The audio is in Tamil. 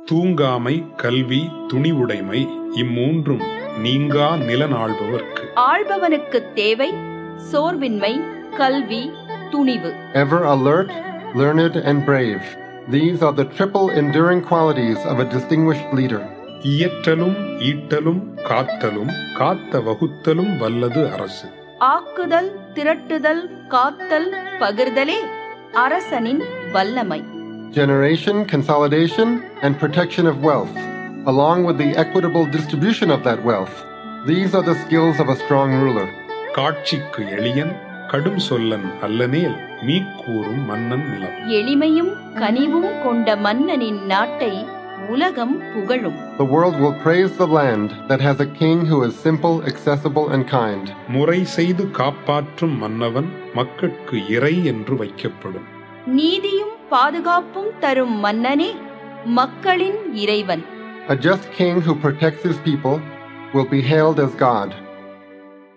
தூங்காமை கல்வி துணிவுடைமை இம்மூன்றும் நீங்கா நிலனாள்பவர்க்கு ஆள்பவனுக்குத் தேவை சோர்வின்மை கல்வி துணிவு Ever alert, learned, and brave. These are the triple enduring qualities of a distinguished leader. இயற்றலும் ஈட்டலும் காத்தலும் காத்த வகுத்தலும் வல்லது அரசு ஆக்குதல் திரட்டுதல் காத்தல் பகிர்தலே அரசனின் வல்லமை Generation, consolidation, and protection of wealth, along with the equitable distribution of that wealth. These are the skills of a strong ruler. காட்சிக்கு எளியன் கடும் சொல்லன் அல்லனேல் மீக்கூறும் மன்னன் நிலம் எளிமையும் கனிவும் கொண்ட மன்னனின் நாட்டை உலகம் புகழும் The world will praise the land that has a king who is simple, accessible, and kind. முறை செய்து காப்பாற்றும் மன்னவன் மக்கட்கு இறை என்று வைக்கப்படும் நீதியும் பாதுகாப்பும் தரும் மன்னனே மக்களின் இறைவன் A just king who protects his people will be hailed as God.